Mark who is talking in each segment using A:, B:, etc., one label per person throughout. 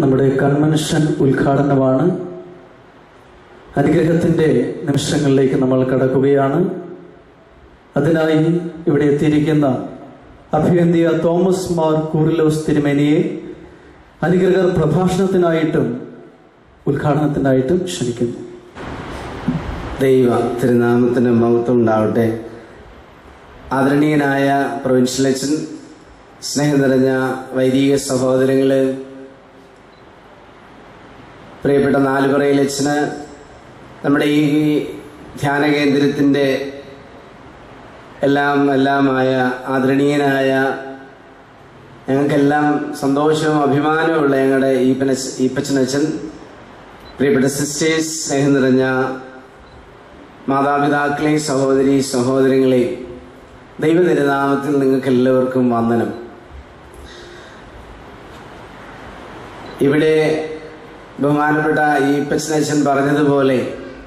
A: നമ്മുടെ കൺവെൻഷൻ ഉദ്ഘാടനമാണ് അനുഗ്രഹത്തിൻ്റെ നിമിഷങ്ങളിലേക്ക് നമ്മൾ കടക്കുകയാണ് അതിനായി ഇവിടെ എത്തിയിരിക്കുന്ന അഭിവന്തിയ തോമസ് മാർ കൂറിലോസ് തിരുമേനിയെ അനുഗ്രഹർ പ്രഭാഷണത്തിനായിട്ടും ഉദ്ഘാടനത്തിനായിട്ടും ക്ഷണിക്കുന്നു
B: ദൈവ തിരുനാമത്തിന് മഹത്വം ഉണ്ടാവട്ടെ ആദരണീയനായ പ്രൊവിൻഷ്യൽ അച്ഛൻ സ്നേഹം നിറഞ്ഞ വൈദിക സഹോദരങ്ങള് പ്രിയപ്പെട്ട നാലുപറയിൽ അച്ഛന് നമ്മുടെ ഈ ധ്യാന കേന്ദ്രത്തിൻ്റെ എല്ലാം എല്ലാമായ ആദരണീയനായ ഞങ്ങൾക്കെല്ലാം സന്തോഷവും അഭിമാനവുമുള്ള ഞങ്ങളുടെ ഈപ്പന ഈപ്പച്ചനച്ഛൻ പ്രിയപ്പെട്ട സിസ്റ്റേഴ്സ് സ്നേഹം നിറഞ്ഞ മാതാപിതാക്കളെ സഹോദരി സഹോദരങ്ങളെ ദൈവതിരുനാമത്തിൽ നിങ്ങൾക്ക് എല്ലാവർക്കും വന്ദനം ഇവിടെ ബഹുമാനപ്പെട്ട ഈ പച്ചനച്ഛൻ പറഞ്ഞതുപോലെ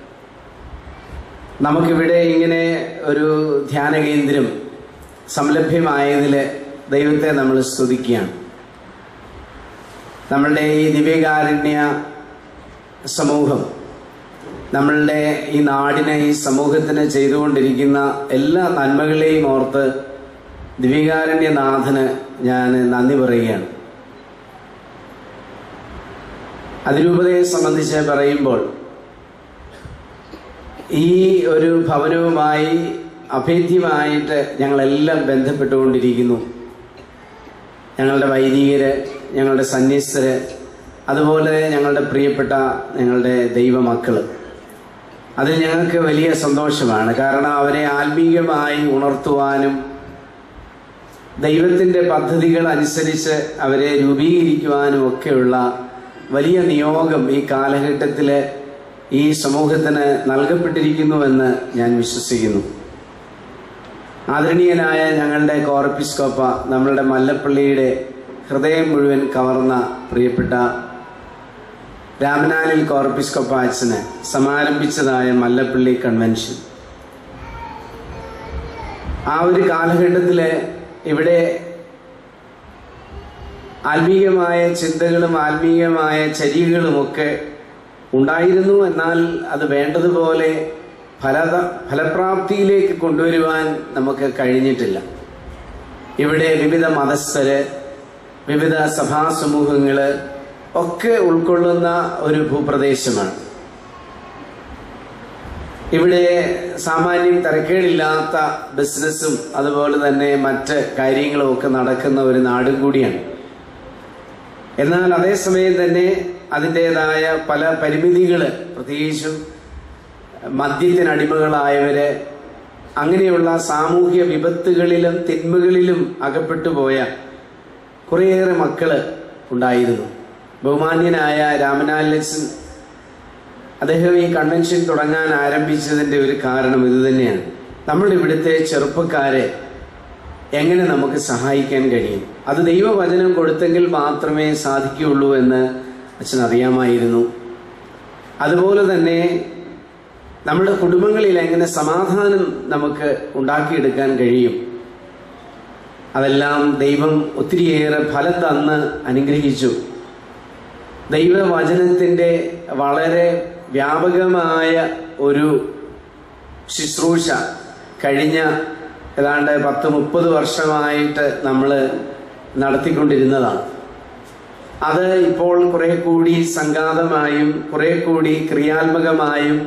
B: നമുക്കിവിടെ ഇങ്ങനെ ഒരു ധ്യാന കേന്ദ്രം സംലഭ്യമായതിൽ ദൈവത്തെ നമ്മൾ സ്തുതിക്കുകയാണ് നമ്മളുടെ ഈ ദിവ്യകാരുണ്യ സമൂഹം നമ്മളുടെ ഈ നാടിനെ ഈ സമൂഹത്തിന് ചെയ്തുകൊണ്ടിരിക്കുന്ന എല്ലാ നന്മകളെയും ഓർത്ത് ദിവ്യകാരുണ്യനാഥന് ഞാൻ നന്ദി പറയുകയാണ് അതിരൂപതയെ സംബന്ധിച്ച് പറയുമ്പോൾ ഈ ഒരു ഭവനവുമായി അഭേദ്യമായിട്ട് ഞങ്ങളെല്ലാം ബന്ധപ്പെട്ടുകൊണ്ടിരിക്കുന്നു ഞങ്ങളുടെ വൈദികര് ഞങ്ങളുടെ സന്യസ്തര് അതുപോലെ ഞങ്ങളുടെ പ്രിയപ്പെട്ട ഞങ്ങളുടെ ദൈവമക്കള് അതിൽ ഞങ്ങൾക്ക് വലിയ സന്തോഷമാണ് കാരണം അവരെ ആത്മീയമായി ഉണർത്തുവാനും ദൈവത്തിൻ്റെ പദ്ധതികൾ അനുസരിച്ച് അവരെ രൂപീകരിക്കുവാനും ഒക്കെയുള്ള വലിയ നിയോഗം ഈ കാലഘട്ടത്തിൽ ഈ സമൂഹത്തിന് നൽകപ്പെട്ടിരിക്കുന്നുവെന്ന് ഞാൻ വിശ്വസിക്കുന്നു ആദരണീയനായ ഞങ്ങളുടെ കോർപ്പിസ്കോപ്പ നമ്മളുടെ മല്ലപ്പള്ളിയുടെ ഹൃദയം മുഴുവൻ കവർന്ന പ്രിയപ്പെട്ട രാമനാലിൽ കോർപ്പിസ്കോപ്പ അച്ഛന് സമാരംഭിച്ചതായ മല്ലപ്പള്ളി കൺവെൻഷൻ ആ ഒരു കാലഘട്ടത്തില് ഇവിടെ ആത്മീയമായ ചിന്തകളും ആത്മീയമായ ചര്യകളുമൊക്കെ ഉണ്ടായിരുന്നു എന്നാൽ അത് വേണ്ടതുപോലെ ഫലത ഫലപ്രാപ്തിയിലേക്ക് കൊണ്ടുവരുവാൻ നമുക്ക് കഴിഞ്ഞിട്ടില്ല ഇവിടെ വിവിധ മതസ്ഥര് വിവിധ സഭാ സമൂഹങ്ങള് ഒക്കെ ഉൾക്കൊള്ളുന്ന ഒരു ഭൂപ്രദേശമാണ് ഇവിടെ സാമാന്യം തരക്കേടില്ലാത്ത ബിസിനസ്സും അതുപോലെ തന്നെ മറ്റ് കാര്യങ്ങളും ഒക്കെ നടക്കുന്ന ഒരു നാടും കൂടിയാണ് എന്നാൽ അതേസമയം തന്നെ അതിൻ്റെതായ പല പരിമിതികൾ പ്രത്യേകിച്ചും മദ്യത്തിനടിമകളായവര് അങ്ങനെയുള്ള സാമൂഹ്യ വിപത്തുകളിലും തിന്മകളിലും അകപ്പെട്ടു പോയ കുറേയേറെ മക്കള് ഉണ്ടായിരുന്നു ബഹുമാന്യനായ രാമനാലക്സൻ അദ്ദേഹം ഈ കൺവെൻഷൻ തുടങ്ങാൻ ആരംഭിച്ചതിന്റെ ഒരു കാരണം ഇത് തന്നെയാണ് നമ്മുടെ ഇവിടുത്തെ ചെറുപ്പക്കാരെ എങ്ങനെ നമുക്ക് സഹായിക്കാൻ കഴിയും അത് ദൈവവചനം കൊടുത്തെങ്കിൽ മാത്രമേ സാധിക്കുകയുള്ളൂ എന്ന് അച്ഛൻ അറിയാമായിരുന്നു അതുപോലെ തന്നെ നമ്മുടെ കുടുംബങ്ങളിൽ എങ്ങനെ സമാധാനം നമുക്ക് ഉണ്ടാക്കിയെടുക്കാൻ കഴിയും അതെല്ലാം ദൈവം ഒത്തിരിയേറെ ഫലം തന്ന് അനുഗ്രഹിച്ചു ദൈവവചനത്തിൻ്റെ വളരെ വ്യാപകമായ ഒരു ശുശ്രൂഷ കഴിഞ്ഞ ഏതാണ്ട് പത്ത് മുപ്പത് വർഷമായിട്ട് നമ്മൾ നടത്തിക്കൊണ്ടിരുന്നതാണ് അത് ഇപ്പോൾ കുറെ കൂടി സംഘാതമായും കുറെ കൂടി ക്രിയാത്മകമായും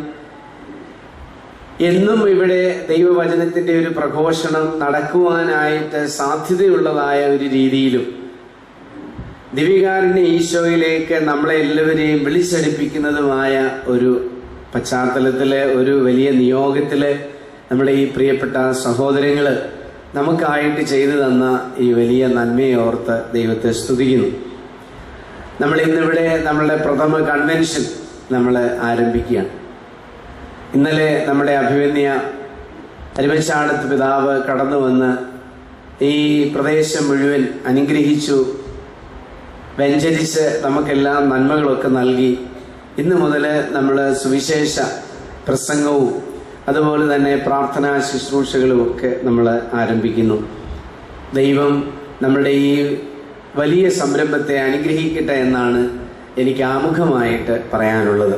B: എന്നും ഇവിടെ ദൈവവചനത്തിന്റെ ഒരു പ്രഘോഷണം നടക്കുവാനായിട്ട് സാധ്യതയുള്ളതായ ഒരു രീതിയിലും ദിവികാരന്റെ ഈശോയിലേക്ക് നമ്മളെ എല്ലാവരെയും വിളിച്ചടിപ്പിക്കുന്നതുമായ ഒരു പശ്ചാത്തലത്തില് ഒരു വലിയ നിയോഗത്തില് നമ്മുടെ ഈ പ്രിയപ്പെട്ട സഹോദരങ്ങള് നമുക്കായിട്ട് ചെയ്തു തന്ന ഈ വലിയ നന്മയെ ഓർത്ത് ദൈവത്തെ സ്തുതിക്കുന്നു നമ്മൾ ഇന്നിവിടെ നമ്മളുടെ പ്രഥമ കൺവെൻഷൻ നമ്മൾ ആരംഭിക്കുകയാണ് ഇന്നലെ നമ്മുടെ അഭിമന്യ അരിമച്ചാടത്ത് പിതാവ് കടന്നു വന്ന് ഈ പ്രദേശം മുഴുവൻ അനുഗ്രഹിച്ചു വ്യഞ്ചരിച്ച് നമുക്കെല്ലാം നന്മകളൊക്കെ നൽകി ഇന്നു മുതൽ നമ്മൾ സുവിശേഷ പ്രസംഗവും അതുപോലെ തന്നെ പ്രാർത്ഥനാ ശുശ്രൂഷകളും ഒക്കെ നമ്മൾ ആരംഭിക്കുന്നു ദൈവം നമ്മുടെ ഈ വലിയ സംരംഭത്തെ അനുഗ്രഹിക്കട്ടെ എന്നാണ് എനിക്ക് ആമുഖമായിട്ട് പറയാനുള്ളത്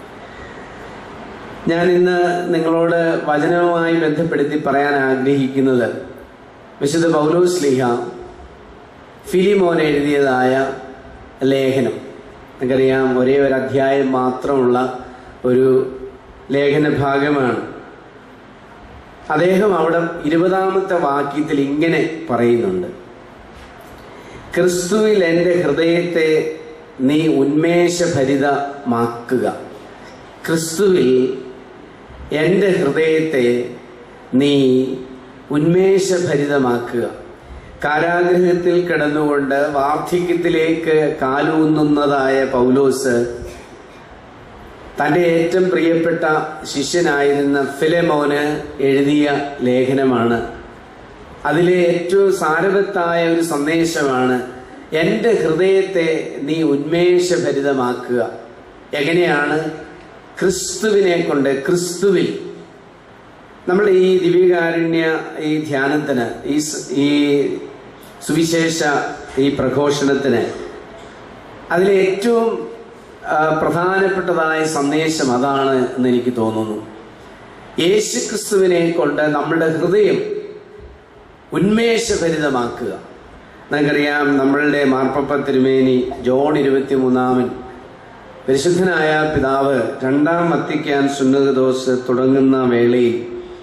B: ഞാൻ ഇന്ന് നിങ്ങളോട് വചനവുമായി ബന്ധപ്പെടുത്തി പറയാൻ ആഗ്രഹിക്കുന്നത് വിശുദ്ധ പൗലോസ് ലീഹ ഫിലിമോൻ എഴുതിയതായ ലേഖനം നമുക്കറിയാം ഒരേ ഒരു അധ്യായം മാത്രമുള്ള ഒരു ലേഖന ഭാഗമാണ് അദ്ദേഹം അവിടെ ഇരുപതാമത്തെ വാക്യത്തിൽ ഇങ്ങനെ പറയുന്നുണ്ട് ക്രിസ്തുവിൽ എൻ്റെ ഹൃദയത്തെ നീ ഉന്മേഷഭരിതമാക്കുക ക്രിസ്തുവിൽ എൻ്റെ ഹൃദയത്തെ നീ ഉന്മേഷഭരിതമാക്കുക കാരാഗ്രഹത്തിൽ കിടന്നുകൊണ്ട് വാർദ്ധക്യത്തിലേക്ക് കാലൂന്നുന്നതായ പൗലോസ് തൻ്റെ ഏറ്റവും പ്രിയപ്പെട്ട ശിഷ്യനായിരുന്ന ഫിലെമോന് എഴുതിയ ലേഖനമാണ് അതിലെ ഏറ്റവും സാരവത്തായ ഒരു സന്ദേശമാണ് എൻ്റെ ഹൃദയത്തെ നീ ഉന്മേഷഭരിതമാക്കുക എങ്ങനെയാണ് ക്രിസ്തുവിനെ കൊണ്ട് ക്രിസ്തുവിൽ നമ്മൾ ഈ ദിവ്യകാരുണ്യ ഈ ധ്യാനത്തിന് ഈ സ്- ഈ സുവിശേഷ ഈ പ്രഘോഷണത്തിന് അതിലെ ഏറ്റവും ആ, പ്രധാനപ്പെട്ടതായ സന്ദേശം അതാണ് എന്ന് എനിക്ക് തോന്നുന്നു യേശു ക്രിസ്തുവിനെ കൊണ്ട് നമ്മുടെ ഹൃദയം ഉന്മേഷഭരിതമാക്കുക നമുക്കറിയാം നമ്മളുടെ മാർപ്പപ്പ തിരുമേനി ജോൺ ഇരുപത്തി മൂന്നാമൻ പരിശുദ്ധനായ പിതാവ് രണ്ടാം വത്തിക്കാൻ സുന്നതദോസ് തുടങ്ങുന്ന വേളയിൽ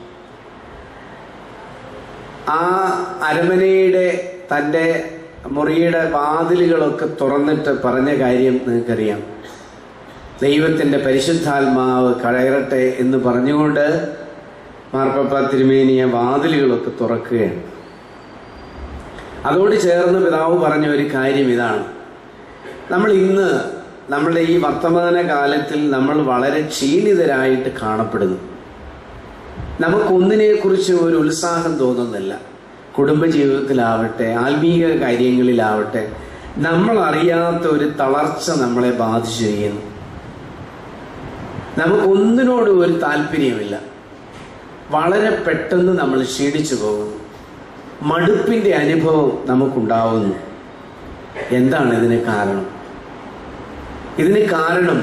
B: ആ അരമനയുടെ തൻ്റെ മുറിയുടെ വാതിലുകളൊക്കെ തുറന്നിട്ട് പറഞ്ഞ കാര്യം നിങ്ങൾക്കറിയാം ദൈവത്തിൻ്റെ പരിശുദ്ധാത്മാവ് കയറട്ടെ എന്ന് പറഞ്ഞുകൊണ്ട് മാർപ്പപ്പ തിരുമേനിയ വാതിലുകളൊക്കെ തുറക്കുകയാണ് അതോട് ചേർന്ന് പിതാവ് പറഞ്ഞ ഒരു കാര്യം ഇതാണ് നമ്മൾ ഇന്ന് നമ്മുടെ ഈ വർത്തമാന കാലത്തിൽ നമ്മൾ വളരെ ക്ഷീണിതരായിട്ട് കാണപ്പെടുന്നു നമുക്കൊന്നിനെ കുറിച്ച് ഒരു ഉത്സാഹം തോന്നുന്നില്ല കുടുംബജീവിതത്തിലാവട്ടെ ആത്മീയ കാര്യങ്ങളിലാവട്ടെ നമ്മൾ അറിയാത്ത ഒരു തളർച്ച നമ്മളെ ബാധിച്ചിരിക്കുന്നു നമുക്കൊന്നിനോടും ഒരു താല്പര്യമില്ല വളരെ പെട്ടെന്ന് നമ്മൾ ക്ഷീണിച്ചു പോകുന്നു മടുപ്പിന്റെ അനുഭവം നമുക്കുണ്ടാവുന്നു എന്താണ് ഇതിന് കാരണം ഇതിന് കാരണം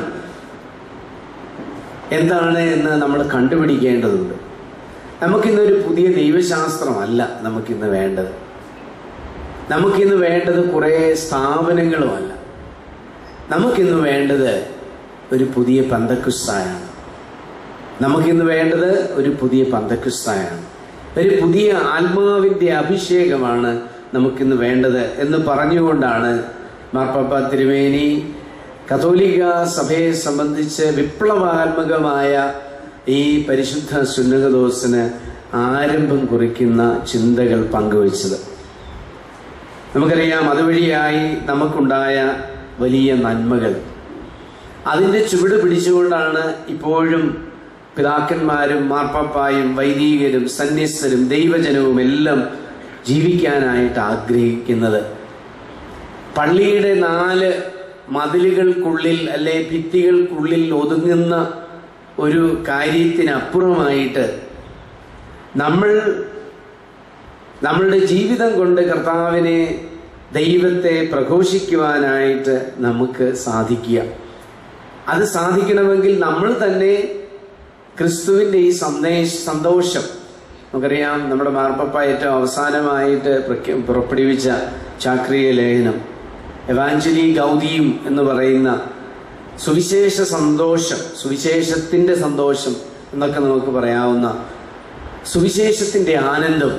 B: എന്താണ് എന്ന് നമ്മൾ കണ്ടുപിടിക്കേണ്ടതുണ്ട് നമുക്കിന്നൊരു പുതിയ ദൈവശാസ്ത്രമല്ല നമുക്കിന്ന് വേണ്ടത് നമുക്കിന്ന് വേണ്ടത് കുറേ സ്ഥാപനങ്ങളുമല്ല നമുക്കിന്ന് വേണ്ടത് ഒരു പുതിയ പന്തക്കുസ്തായാണ് നമുക്കിന്ന് വേണ്ടത് ഒരു പുതിയ പന്തക്കുസ്തായാണ് ഒരു പുതിയ ആത്മാവിൻ്റെ അഭിഷേകമാണ് നമുക്കിന്ന് വേണ്ടത് എന്ന് പറഞ്ഞുകൊണ്ടാണ് മാർപ്പാപ്പ തിരുമേനി കത്തോലിക്ക സഭയെ സംബന്ധിച്ച് വിപ്ലവാത്മകമായ ഈ പരിശുദ്ധ സുന്നകദോസിന് ആരംഭം കുറിക്കുന്ന ചിന്തകൾ പങ്കുവച്ചത് നമുക്കറിയാം അതുവഴിയായി നമുക്കുണ്ടായ വലിയ നന്മകൾ അതിൻ്റെ ചുവട് പിടിച്ചുകൊണ്ടാണ് ഇപ്പോഴും പിതാക്കന്മാരും മാർപ്പാപ്പായും വൈദികരും സന്യസ്തരും ദൈവജനവും എല്ലാം ജീവിക്കാനായിട്ട് ആഗ്രഹിക്കുന്നത് പള്ളിയുടെ നാല് മതിലുകൾക്കുള്ളിൽ അല്ലെ ഭിത്തികൾക്കുള്ളിൽ ഒതുങ്ങുന്ന ഒരു കാര്യത്തിനപ്പുറമായിട്ട് നമ്മൾ നമ്മളുടെ ജീവിതം കൊണ്ട് കർത്താവിനെ ദൈവത്തെ പ്രഘോഷിക്കുവാനായിട്ട് നമുക്ക് സാധിക്കുക അത് സാധിക്കണമെങ്കിൽ നമ്മൾ തന്നെ ക്രിസ്തുവിൻ്റെ ഈ സന്ദേശ സന്തോഷം നമുക്കറിയാം നമ്മുടെ മാർപ്പപ്പ ഏറ്റവും അവസാനമായിട്ട് പ്രഖ്യ- പുറപ്പെടുവിച്ച ചാക്രിയ ലേഖനം എവാഞ്ചലി ഗൗതിയും എന്ന് പറയുന്ന സുവിശേഷ സന്തോഷം സുവിശേഷത്തിൻ്റെ സന്തോഷം എന്നൊക്കെ നമുക്ക് പറയാവുന്ന സുവിശേഷത്തിൻ്റെ ആനന്ദം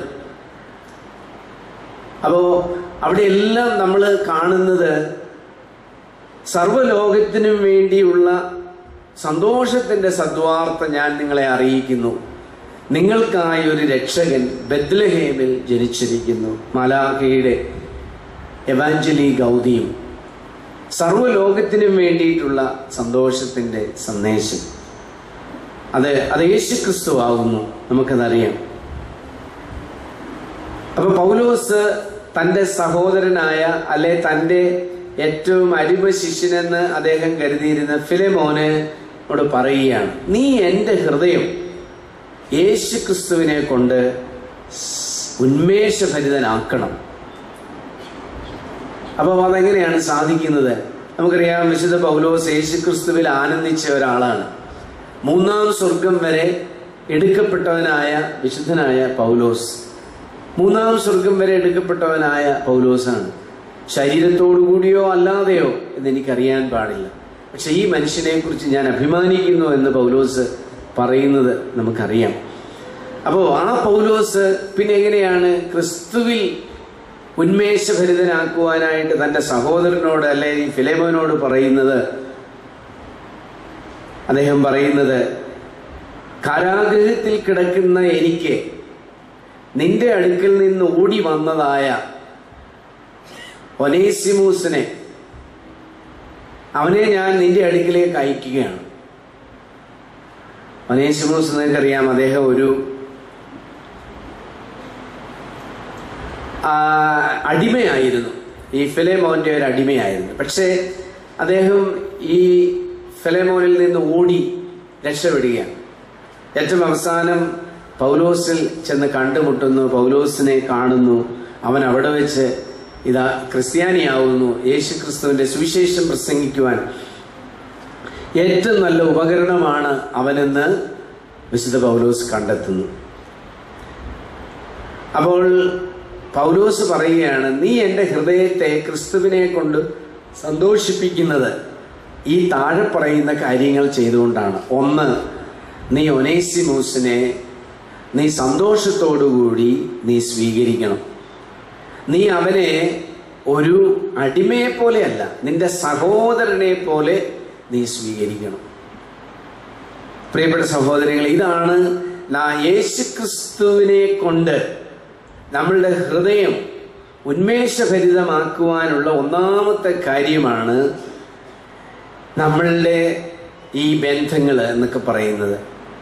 B: അപ്പോൾ അവിടെ എല്ലാം നമ്മൾ കാണുന്നത് സർവ്വലോകത്തിനും വേണ്ടിയുള്ള സന്തോഷത്തിന്റെ സദ്വാർത്ത ഞാൻ നിങ്ങളെ അറിയിക്കുന്നു നിങ്ങൾക്കായി ഒരു രക്ഷകൻ ബദ്ലഹേമിൽ ജനിച്ചിരിക്കുന്നു മലാഖയുടെ എവാഞ്ചലി ഗൗതിയും സർവ്വലോകത്തിനും വേണ്ടിയിട്ടുള്ള സന്തോഷത്തിന്റെ സന്ദേശം അത് അത് യേശു ക്രിസ്തു ആകുന്നു നമുക്കതറിയാം അപ്പൊ പൗലോസ് തന്റെ സഹോദരനായ അല്ലെ തന്റെ ഏറ്റവും അരിമ ശിഷ്യനെന്ന് അദ്ദേഹം കരുതിയിരുന്ന ഫിലെമോനോട് പറയുകയാണ് നീ എൻ്റെ ഹൃദയം യേശു ക്രിസ്തുവിനെ കൊണ്ട് ഉന്മേഷഭരിതനാക്കണം അപ്പോൾ അതെങ്ങനെയാണ് സാധിക്കുന്നത് നമുക്കറിയാം വിശുദ്ധ പൗലോസ് യേശുക്രിസ്തുവിൽ ആനന്ദിച്ച ഒരാളാണ് മൂന്നാം സ്വർഗം വരെ എടുക്കപ്പെട്ടവനായ വിശുദ്ധനായ പൗലോസ് മൂന്നാം സ്വർഗം വരെ എടുക്കപ്പെട്ടവനായ പൗലോസാണ് ശരീരത്തോടു കൂടിയോ അല്ലാതെയോ എന്ന് എനിക്കറിയാൻ പാടില്ല പക്ഷെ ഈ മനുഷ്യനെ കുറിച്ച് ഞാൻ അഭിമാനിക്കുന്നു എന്ന് പൗലോസ് പറയുന്നത് നമുക്കറിയാം അപ്പോൾ ആ പൗലോസ് പിന്നെ എങ്ങനെയാണ് ക്രിസ്തുവിൽ ഉന്മേഷഭരിതനാക്കുവാനായിട്ട് തന്റെ സഹോദരനോട് അല്ലെങ്കിൽ ഫിലേമോനോട് പറയുന്നത് അദ്ദേഹം പറയുന്നത് കാരാഗൃഹത്തിൽ കിടക്കുന്ന എനിക്ക് നിന്റെ അടുക്കൽ നിന്ന് ഓടി വന്നതായ ഒനേസിമൂസിനെ അവനെ ഞാൻ നിന്റെ അടുക്കിലേക്ക് അയക്കുകയാണ് ഒനേസിമൂസ് നിങ്ങൾക്കറിയാം അദ്ദേഹം ഒരു ആ, അടിമയായിരുന്നു ഈ ഫിലേമോന്റെ ഒരു അടിമയായിരുന്നു പക്ഷേ അദ്ദേഹം ഈ ഫിലേമോനിൽ നിന്ന് ഓടി രക്ഷപ്പെടുകയാണ് ഏറ്റവും അവസാനം പൗലോസിൽ ചെന്ന് കണ്ടുമുട്ടുന്നു പൗലോസിനെ കാണുന്നു അവൻ അവിടെ വെച്ച് ഇതാ ക്രിസ്ത്യാനിയാവുന്നു യേശു ക്രിസ്തുവിന്റെ സുവിശേഷം പ്രസംഗിക്കുവാൻ ഏറ്റവും നല്ല ഉപകരണമാണ് അവനെന്ന് വിശുദ്ധ പൗലോസ് കണ്ടെത്തുന്നു അപ്പോൾ പൗലോസ് പറയുകയാണ് നീ എൻ്റെ ഹൃദയത്തെ ക്രിസ്തുവിനെ കൊണ്ട് സന്തോഷിപ്പിക്കുന്നത് ഈ താഴെ പറയുന്ന കാര്യങ്ങൾ ചെയ്തുകൊണ്ടാണ് ഒന്ന് നീ ഒനേസിമൂസിനെ നീ സന്തോഷത്തോടുകൂടി നീ സ്വീകരിക്കണം നീ അവനെ ഒരു അടിമയെ പോലെയല്ല നിന്റെ സഹോദരനെ പോലെ നീ സ്വീകരിക്കണം പ്രിയപ്പെട്ട സഹോദരങ്ങൾ ഇതാണ് നാ- യേശുക്രിസ്തുവിനെ കൊണ്ട് നമ്മളുടെ ഹൃദയം ഉന്മേഷഭരിതമാക്കുവാനുള്ള ഒന്നാമത്തെ കാര്യമാണ് നമ്മളുടെ ഈ ബന്ധങ്ങൾ എന്നൊക്കെ പറയുന്നത്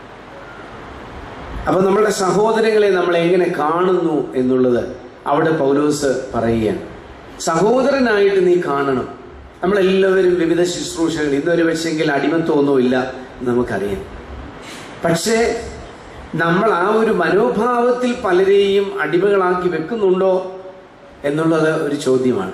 B: അപ്പൊ നമ്മളുടെ സഹോദരങ്ങളെ നമ്മൾ എങ്ങനെ കാണുന്നു എന്നുള്ളത് അവിടെ പൗലോസ് പറയുകയാണ് സഹോദരനായിട്ട് നീ കാണണം നമ്മളെല്ലാവരും വിവിധ ശുശ്രൂഷകൾ ഇന്നൊരു പക്ഷെങ്കിൽ അടിമത്വമൊന്നുമില്ല എന്ന് നമുക്കറിയാം പക്ഷേ നമ്മൾ ആ ഒരു മനോഭാവത്തിൽ പലരെയും അടിമകളാക്കി വെക്കുന്നുണ്ടോ എന്നുള്ളത് ഒരു ചോദ്യമാണ്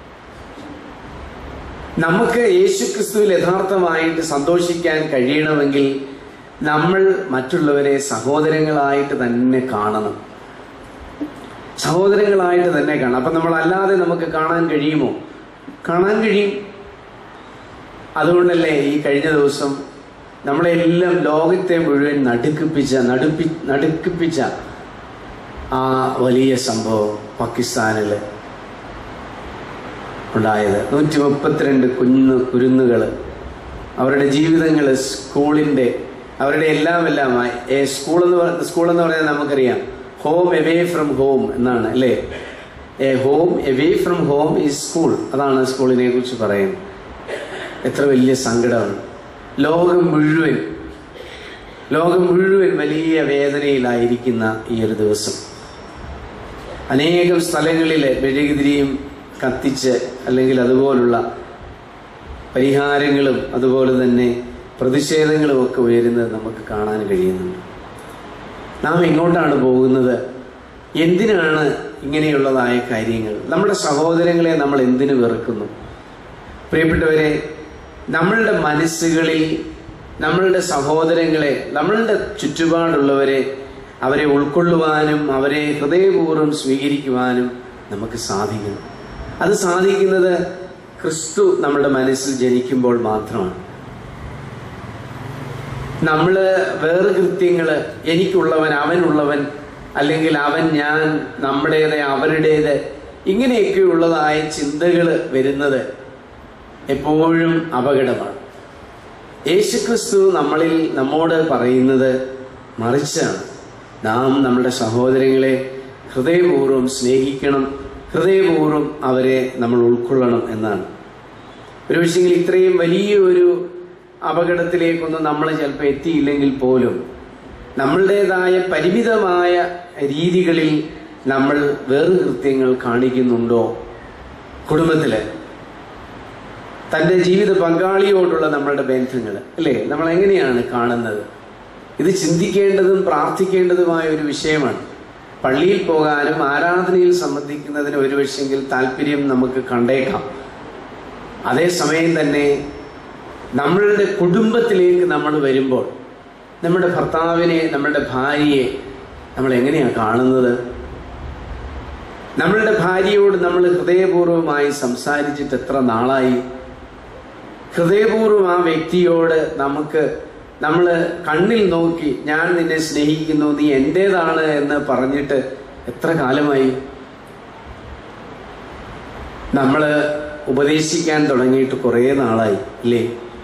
B: നമുക്ക് യേശുക്രിസ്തുവിൽ യഥാർത്ഥമായിട്ട് സന്തോഷിക്കാൻ കഴിയണമെങ്കിൽ നമ്മൾ മറ്റുള്ളവരെ സഹോദരങ്ങളായിട്ട് തന്നെ കാണണം സഹോദരങ്ങളായിട്ട് തന്നെ കാണണം അപ്പൊ നമ്മൾ അല്ലാതെ നമുക്ക് കാണാൻ കഴിയുമോ കാണാൻ കഴിയും അതുകൊണ്ടല്ലേ ഈ കഴിഞ്ഞ ദിവസം നമ്മളെല്ലാം ലോകത്തെ മുഴുവൻ നടുക്കിപ്പിച്ച നടുപ്പി നടുക്കിപ്പിച്ച ആ വലിയ സംഭവം പാകിസ്ഥാനിൽ ഉണ്ടായത് നൂറ്റി മുപ്പത്തിരണ്ട് കുഞ്ഞു കുരുന്നുകൾ അവരുടെ ജീവിതങ്ങൾ സ്കൂളിൻ്റെ അവരുടെ എല്ലാം എല്ലാമായി ഏ സ്കൂൾ എന്ന് പറ- സ്കൂൾ എന്ന് പറയുന്നത് നമുക്കറിയാം ഹോം എവേ ഫ്രം ഹോം എന്നാണ് അല്ലേ a home away from home is school അതാണ് സ്കൂളിനെ കുറിച്ച് പറയുന്നത് എത്ര വലിയ സങ്കടമാണ് ലോകം മുഴുവൻ ലോകം മുഴുവൻ വലിയ വേദനയിലായിരിക്കുന്ന ഈ ഒരു ദിവസം അനേകം സ്ഥലങ്ങളിൽ മെഴുകുതിരിയും കത്തിച്ച് അല്ലെങ്കിൽ അതുപോലുള്ള പരിഹാരങ്ങളും അതുപോലെ തന്നെ പ്രതിഷേധങ്ങളും ഒക്കെ ഉയരുന്നത് നമുക്ക് കാണാൻ കഴിയുന്നുണ്ട് നാം എങ്ങോട്ടാണ് പോകുന്നത് എന്തിനാണ് ഇങ്ങനെയുള്ളതായ കാര്യങ്ങൾ നമ്മുടെ സഹോദരങ്ങളെ നമ്മൾ എന്തിനു വെറുക്കുന്നു പ്രിയപ്പെട്ടവരെ നമ്മളുടെ മനസ്സുകളിൽ നമ്മളുടെ സഹോദരങ്ങളെ നമ്മളുടെ ചുറ്റുപാടുള്ളവരെ അവരെ ഉൾക്കൊള്ളുവാനും അവരെ ഹൃദയപൂർവ്വം സ്വീകരിക്കുവാനും നമുക്ക് സാധിക്കണം അത് സാധിക്കുന്നത് ക്രിസ്തു നമ്മുടെ മനസ്സിൽ ജനിക്കുമ്പോൾ മാത്രമാണ് നമ്മള് വേറെ കൃത്യങ്ങള് എനിക്കുള്ളവൻ അവനുള്ളവൻ അല്ലെങ്കിൽ അവൻ ഞാൻ നമ്മുടേത് അവരുടേത് ഇങ്ങനെയൊക്കെയുള്ളതായ ചിന്തകൾ വരുന്നത് എപ്പോഴും അപകടമാണ് യേശുക്രിസ്തു നമ്മളിൽ നമ്മോട് പറയുന്നത് മറിച്ചാണ് നാം നമ്മുടെ സഹോദരങ്ങളെ ഹൃദയപൂർവ്വം സ്നേഹിക്കണം ഹൃദയപൂർവ്വം അവരെ നമ്മൾ ഉൾക്കൊള്ളണം എന്നാണ് ഒരു പക്ഷെങ്കിൽ ഇത്രയും വലിയൊരു അപകടത്തിലേക്കൊന്നും നമ്മൾ ചിലപ്പോൾ എത്തിയില്ലെങ്കിൽ പോലും നമ്മളുടേതായ പരിമിതമായ രീതികളിൽ നമ്മൾ വേറെ കൃത്യങ്ങൾ കാണിക്കുന്നുണ്ടോ കുടുംബത്തില് തൻ്റെ ജീവിത പങ്കാളിയോടുള്ള നമ്മളുടെ ബന്ധങ്ങൾ അല്ലേ നമ്മൾ എങ്ങനെയാണ് കാണുന്നത് ഇത് ചിന്തിക്കേണ്ടതും പ്രാർത്ഥിക്കേണ്ടതുമായ ഒരു വിഷയമാണ് പള്ളിയിൽ പോകാനും ആരാധനയിൽ സംബന്ധിക്കുന്നതിന് ഒരു പക്ഷെങ്കിൽ താല്പര്യം നമുക്ക് കണ്ടേക്കാം അതേസമയം തന്നെ നമ്മളുടെ കുടുംബത്തിലേക്ക് നമ്മൾ വരുമ്പോൾ നമ്മുടെ ഭർത്താവിനെ നമ്മുടെ ഭാര്യയെ നമ്മൾ എങ്ങനെയാണ് കാണുന്നത് നമ്മളുടെ ഭാര്യയോട് നമ്മൾ ഹൃദയപൂർവ്വമായി സംസാരിച്ചിട്ട് എത്ര നാളായി ഹൃദയപൂർവ്വം ആ വ്യക്തിയോട് നമുക്ക് നമ്മൾ കണ്ണിൽ നോക്കി ഞാൻ നിന്നെ സ്നേഹിക്കുന്നു നീ എൻ്റേതാണ് എന്ന് പറഞ്ഞിട്ട് എത്ര കാലമായി നമ്മൾ ഉപദേശിക്കാൻ തുടങ്ങിയിട്ട് കുറേ നാളായി ഇല്ലേ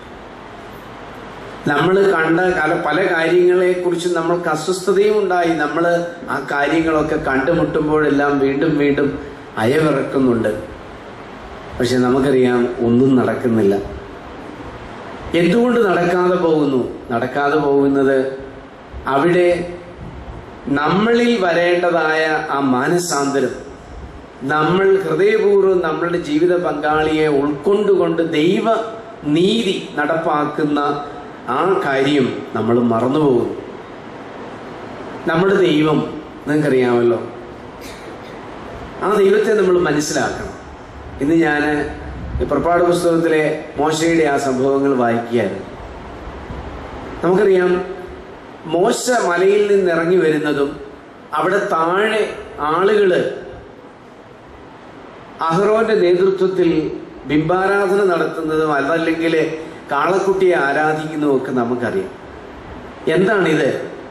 B: നമ്മൾ കണ്ട കല പല കാര്യങ്ങളെക്കുറിച്ച് നമ്മൾക്ക് അസ്വസ്ഥതയും ഉണ്ടായി നമ്മൾ ആ കാര്യങ്ങളൊക്കെ കണ്ടുമുട്ടുമ്പോഴെല്ലാം വീണ്ടും വീണ്ടും അയവിറക്കുന്നുണ്ട് പക്ഷെ നമുക്കറിയാം ഒന്നും നടക്കുന്നില്ല എന്തുകൊണ്ട് നടക്കാതെ പോകുന്നു നടക്കാതെ പോകുന്നത് അവിടെ നമ്മളിൽ വരേണ്ടതായ ആ മാനസാന്തരം നമ്മൾ ഹൃദയപൂർവ്വം നമ്മളുടെ ജീവിത പങ്കാളിയെ ഉൾക്കൊണ്ടുകൊണ്ട് ദൈവ നീതി നടപ്പാക്കുന്ന ആ കാര്യം നമ്മൾ മറന്നുപോകുന്നു നമ്മുടെ ദൈവം നിങ്ങൾക്കറിയാമല്ലോ ആ ദൈവത്തെ നമ്മൾ മനസ്സിലാക്കണം ഇന്ന് ഞാൻ പുറപ്പാട് പുസ്തകത്തിലെ മോശയുടെ ആ സംഭവങ്ങൾ വായിക്കുകയായിരുന്നു നമുക്കറിയാം മോശ മലയിൽ നിന്ന് ഇറങ്ങി വരുന്നതും അവിടെ താഴെ ആളുകള് അഹ്റോന്റെ നേതൃത്വത്തിൽ ബിംബാരാധന നടത്തുന്നതും അതല്ലെങ്കിൽ കാളക്കുട്ടിയെ ആരാധിക്കുന്നതും ഒക്കെ നമുക്കറിയാം എന്താണിത്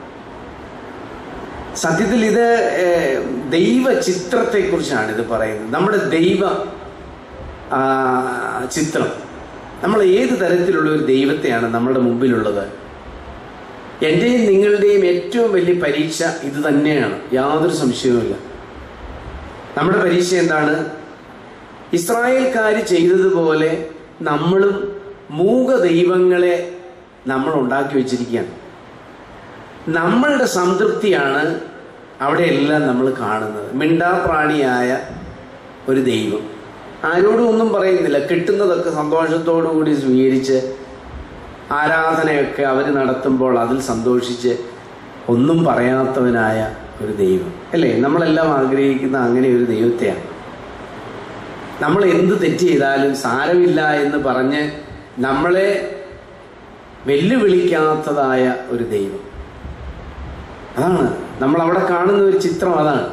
B: സത്യത്തിൽ ഇത് ഏഹ്, ദൈവ ചിത്രത്തെക്കുറിച്ചാണ് ഇത് പറയുന്നത് നമ്മുടെ ദൈവ ആ, ചിത്രം നമ്മൾ ഏത് തരത്തിലുള്ള ഒരു ദൈവത്തെയാണ് നമ്മുടെ മുമ്പിലുള്ളത് എൻ്റെയും നിങ്ങളുടെയും ഏറ്റവും വലിയ പരീക്ഷ ഇത് തന്നെയാണ് യാതൊരു സംശയവുമില്ല നമ്മുടെ പരീക്ഷ എന്താണ് ഇസ്രായേൽക്കാർ ചെയ്തതുപോലെ നമ്മളും മൂക ദൈവങ്ങളെ നമ്മൾ ഉണ്ടാക്കി വെച്ചിരിക്കുകയാണ് നമ്മളുടെ സംതൃപ്തിയാണ് അവിടെയെല്ലാം നമ്മൾ കാണുന്നത് മിണ്ടാപ്രാണിയായ ഒരു ദൈവം ആരോടും ഒന്നും പറയുന്നില്ല കിട്ടുന്നതൊക്കെ സന്തോഷത്തോടു കൂടി സ്വീകരിച്ച് ആരാധനയൊക്കെ അവർ നടത്തുമ്പോൾ അതിൽ സന്തോഷിച്ച് ഒന്നും പറയാത്തവനായ ഒരു ദൈവം അല്ലേ നമ്മളെല്ലാം ആഗ്രഹിക്കുന്ന അങ്ങനെ ഒരു ദൈവത്തെയാണ് നമ്മൾ എന്ത് തെറ്റ് ചെയ്താലും സാരമില്ല എന്ന് പറഞ്ഞ് നമ്മളെ വെല്ലുവിളിക്കാത്തതായ ഒരു ദൈവം അതാണ് നമ്മൾ അവിടെ കാണുന്ന ഒരു ചിത്രം അതാണ്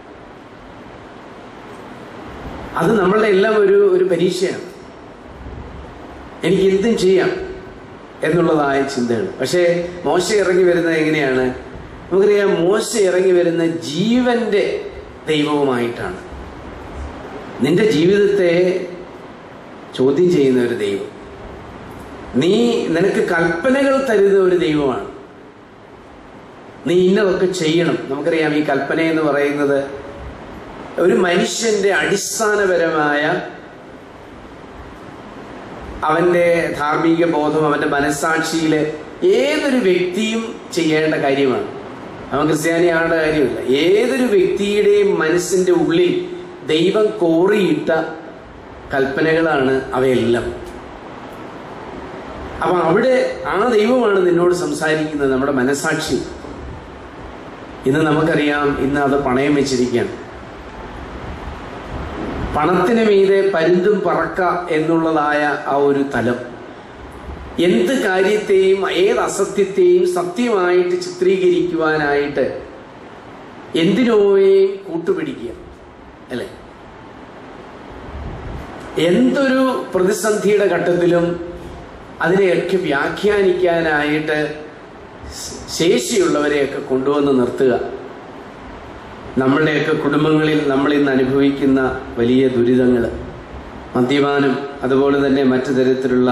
B: അത് നമ്മളുടെ എല്ലാം ഒരു ഒരു പരീക്ഷയാണ് എനിക്ക് എന്തും ചെയ്യാം എന്നുള്ളതായ ചിന്തകൾ പക്ഷേ മോശ ഇറങ്ങി വരുന്നത് എങ്ങനെയാണ് നമുക്കറിയാം മോശ ഇറങ്ങി വരുന്ന ജീവന്റെ ദൈവവുമായിട്ടാണ് നിന്റെ ജീവിതത്തെ ചോദ്യം ചെയ്യുന്ന ഒരു ദൈവം നീ നിനക്ക് കൽപ്പനകൾ തരുന്ന ഒരു ദൈവമാണ് നീ ഇന്നതൊക്കെ ചെയ്യണം നമുക്കറിയാം ഈ കൽപ്പന എന്ന് പറയുന്നത് ഒരു മനുഷ്യന്റെ അടിസ്ഥാനപരമായ അവന്റെ ധാർമ്മിക ബോധം അവന്റെ മനസ്സാക്ഷിയിൽ ഏതൊരു വ്യക്തിയും ചെയ്യേണ്ട കാര്യമാണ് അവൻ ക്രിസ്ത്യാനിയാകേണ്ട കാര്യമില്ല ഏതൊരു വ്യക്തിയുടെയും മനസ്സിന്റെ ഉള്ളിൽ ദൈവം കോറിയിട്ട കൽപ്പനകളാണ് അവയെല്ലാം അപ്പൊ അവിടെ ആ ദൈവമാണ് നിന്നോട് സംസാരിക്കുന്നത് നമ്മുടെ മനസാക്ഷി ഇന്ന് നമുക്കറിയാം ഇന്ന് അത് പണയം വെച്ചിരിക്കുകയാണ് പണത്തിന് മീതെ പരുന്തും പറക്ക എന്നുള്ളതായ ആ ഒരു തലം എന്ത് കാര്യത്തെയും ഏത് അസത്യത്തെയും സത്യമായിട്ട് ചിത്രീകരിക്കുവാനായിട്ട് എന്തിനോയും കൂട്ടുപിടിക്കുക അല്ലേ എന്തൊരു പ്രതിസന്ധിയുടെ ഘട്ടത്തിലും അതിനെയൊക്കെ വ്യാഖ്യാനിക്കാനായിട്ട് ശേഷിയുള്ളവരെയൊക്കെ കൊണ്ടുവന്ന് നിർത്തുക നമ്മളുടെയൊക്കെ കുടുംബങ്ങളിൽ നമ്മൾ ഇന്ന് അനുഭവിക്കുന്ന വലിയ ദുരിതങ്ങൾ മദ്യപാനം അതുപോലെ തന്നെ മറ്റു തരത്തിലുള്ള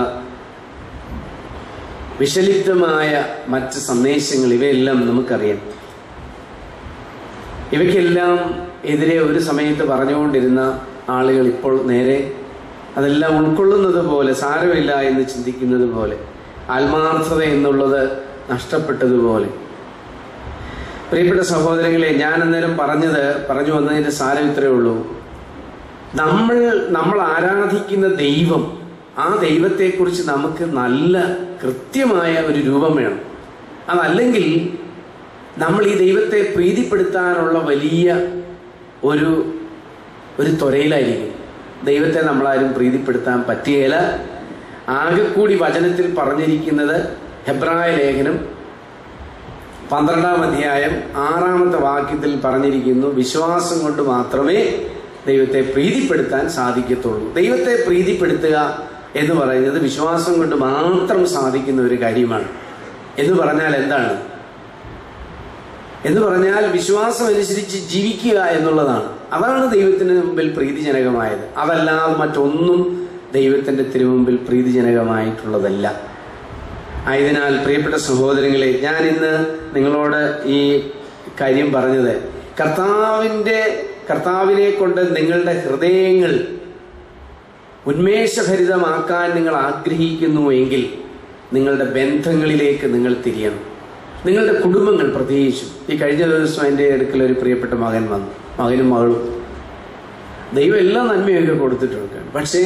B: വിഷലിപ്തമായ മറ്റ് സന്ദേശങ്ങൾ ഇവയെല്ലാം നമുക്കറിയാം ഇവയ്ക്കെല്ലാം എതിരെ ഒരു സമയത്ത് പറഞ്ഞുകൊണ്ടിരുന്ന ആളുകൾ ഇപ്പോൾ നേരെ അതെല്ലാം ഉൾക്കൊള്ളുന്നത് പോലെ സാരമില്ല എന്ന് ചിന്തിക്കുന്നത് പോലെ ആത്മാർത്ഥത എന്നുള്ളത് നഷ്ടപ്പെട്ടതുപോലെ പ്രിയപ്പെട്ട സഹോദരങ്ങളെ ഞാൻ അന്നേരം പറഞ്ഞത് പറഞ്ഞു വന്നതിന്റെ സാരം ഇത്രയേ ഉള്ളൂ നമ്മൾ നമ്മൾ ആരാധിക്കുന്ന ദൈവം ആ ദൈവത്തെക്കുറിച്ച് നമുക്ക് നല്ല കൃത്യമായ ഒരു രൂപം വേണം അതല്ലെങ്കിൽ നമ്മൾ ഈ ദൈവത്തെ പ്രീതിപ്പെടുത്താനുള്ള വലിയ ഒരു ഒരു ത്വരയിലായിരിക്കും ദൈവത്തെ നമ്മളാരും പ്രീതിപ്പെടുത്താൻ പറ്റുകയില്ല ആകെക്കൂടി വചനത്തിൽ പറഞ്ഞിരിക്കുന്നത് ഹെബ്രായ ലേഖനം പന്ത്രണ്ടാം അധ്യായം ആറാമത്തെ വാക്യത്തിൽ പറഞ്ഞിരിക്കുന്നു വിശ്വാസം കൊണ്ട് മാത്രമേ ദൈവത്തെ പ്രീതിപ്പെടുത്താൻ സാധിക്കത്തുള്ളൂ ദൈവത്തെ പ്രീതിപ്പെടുത്തുക എന്ന് പറയുന്നത് വിശ്വാസം കൊണ്ട് മാത്രം സാധിക്കുന്ന ഒരു കാര്യമാണ് എന്ന് പറഞ്ഞാൽ എന്താണ് എന്ന് പറഞ്ഞാൽ വിശ്വാസം അനുസരിച്ച് ജീവിക്കുക എന്നുള്ളതാണ് അതാണ് ദൈവത്തിന് മുമ്പിൽ പ്രീതിജനകമായത് അതല്ലാതെ മറ്റൊന്നും ദൈവത്തിന്റെ തിരുമുമ്പിൽ പ്രീതിജനകമായിട്ടുള്ളതല്ല ആയതിനാൽ പ്രിയപ്പെട്ട സഹോദരങ്ങളെ ഞാൻ ഇന്ന് നിങ്ങളോട് ഈ കാര്യം പറഞ്ഞത് കർത്താവിൻ്റെ കർത്താവിനെ കൊണ്ട് നിങ്ങളുടെ ഹൃദയങ്ങൾ ഉന്മേഷഭരിതമാക്കാൻ നിങ്ങൾ ആഗ്രഹിക്കുന്നുവെങ്കിൽ നിങ്ങളുടെ ബന്ധങ്ങളിലേക്ക് നിങ്ങൾ തിരിയണം നിങ്ങളുടെ കുടുംബങ്ങൾ പ്രത്യേകിച്ചും ഈ കഴിഞ്ഞ ദിവസം എൻ്റെ അടുക്കൽ ഒരു പ്രിയപ്പെട്ട മകൻ വന്നു മകനും മകളും ദൈവം എല്ലാ നന്മയൊക്കെ കൊടുത്തിട്ടുണ്ട് പക്ഷേ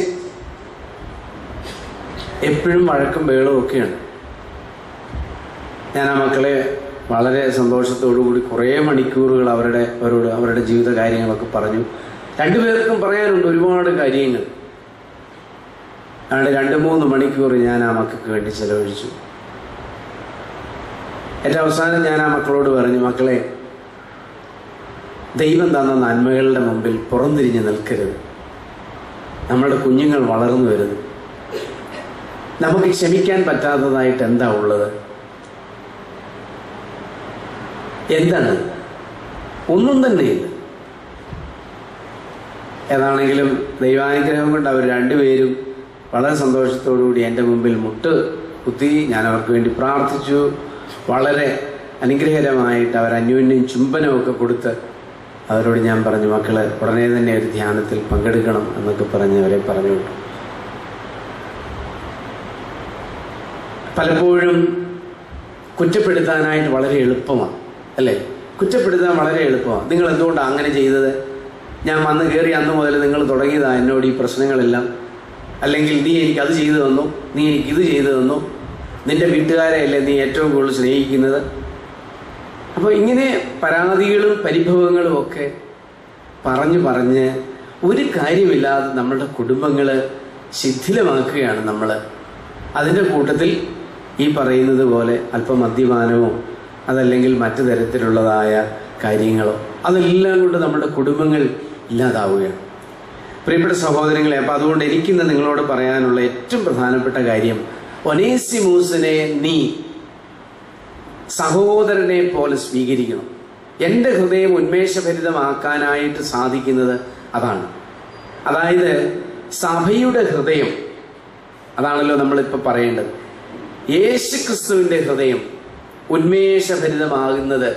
B: എപ്പോഴും വഴക്കും ബേളവും ഒക്കെയാണ് ഞാൻ ആ മക്കളെ വളരെ സന്തോഷത്തോടുകൂടി കുറേ മണിക്കൂറുകൾ അവരുടെ അവരോട് അവരുടെ ജീവിത കാര്യങ്ങളൊക്കെ പറഞ്ഞു രണ്ടുപേർക്കും പറയാനുണ്ട് ഒരുപാട് കാര്യങ്ങൾ അതുകൊണ്ട് രണ്ട് മൂന്ന് മണിക്കൂർ ഞാൻ ആ മക്കൾക്ക് വേണ്ടി ചെലവഴിച്ചു ഏറ്റവും അവസാനം ഞാൻ ആ മക്കളോട് പറഞ്ഞു മക്കളെ ദൈവം തന്ന നന്മകളുടെ മുമ്പിൽ പുറംതിരിഞ്ഞ് നിൽക്കരുത് നമ്മളുടെ കുഞ്ഞുങ്ങൾ വളർന്നു വരുന്നു നമുക്ക് ക്ഷമിക്കാൻ പറ്റാത്തതായിട്ട് എന്താ ഉള്ളത് എന്താണ് ഒന്നും തന്നെയില്ല ഏതാണെങ്കിലും ദൈവാനുഗ്രഹം കൊണ്ട് അവർ രണ്ടുപേരും വളരെ സന്തോഷത്തോടുകൂടി എൻ്റെ മുമ്പിൽ മുട്ട് കുത്തി ഞാൻ അവർക്ക് വേണ്ടി പ്രാർത്ഥിച്ചു വളരെ അനുഗ്രഹകരമായിട്ട് അവർ അന്യോന്യം ചുംബനമൊക്കെ കൊടുത്ത് അവരോട് ഞാൻ പറഞ്ഞു മക്കള് ഉടനെ തന്നെ ഒരു ധ്യാനത്തിൽ പങ്കെടുക്കണം എന്നൊക്കെ പറഞ്ഞ് അവരെ പറഞ്ഞു വിട്ടു പലപ്പോഴും കുറ്റപ്പെടുത്താനായിട്ട് വളരെ എളുപ്പമാണ് അല്ലേ കുറ്റപ്പെടുത്താൻ വളരെ എളുപ്പമാണ് നിങ്ങൾ എന്തുകൊണ്ടാണ് അങ്ങനെ ചെയ്തത് ഞാൻ വന്ന് കയറി അന്ന് മുതൽ നിങ്ങൾ തുടങ്ങിയതാ എന്നോട് ഈ പ്രശ്നങ്ങളെല്ലാം അല്ലെങ്കിൽ നീ എനിക്ക് അത് ചെയ്തു തന്നു നീ എനിക്ക് ഇത് ചെയ്തു തന്നു നിന്റെ വീട്ടുകാരെ അല്ലേ നീ ഏറ്റവും കൂടുതൽ സ്നേഹിക്കുന്നത് അപ്പോൾ ഇങ്ങനെ പരാതികളും പരിഭവങ്ങളും ഒക്കെ പറഞ്ഞു പറഞ്ഞ് ഒരു കാര്യമില്ലാതെ നമ്മളുടെ കുടുംബങ്ങൾ ശിഥിലമാക്കുകയാണ് നമ്മൾ അതിൻ്റെ കൂട്ടത്തിൽ ഈ പറയുന്നത് പോലെ അല്പം മദ്യപാനമോ അതല്ലെങ്കിൽ മറ്റു തരത്തിലുള്ളതായ കാര്യങ്ങളോ അതെല്ലാം കൊണ്ട് നമ്മുടെ കുടുംബങ്ങൾ ഇല്ലാതാവുകയാണ് പ്രിയപ്പെട്ട സഹോദരങ്ങളെ അപ്പം അതുകൊണ്ട് എനിക്കിന്ന് നിങ്ങളോട് പറയാനുള്ള ഏറ്റവും പ്രധാനപ്പെട്ട കാര്യം ഒനേസിമൂസിനെ നീ സഹോദരനെ പോലെ സ്വീകരിക്കണം എൻ്റെ ഹൃദയം ഉന്മേഷഭരിതമാക്കാനായിട്ട് സാധിക്കുന്നത് അതാണ് അതായത് സഭയുടെ ഹൃദയം അതാണല്ലോ നമ്മളിപ്പോൾ പറയേണ്ടത് യേശു ക്രിസ്തുവിൻ്റെ ഹൃദയം ഉന്മേഷഭരിതമാകുന്നത്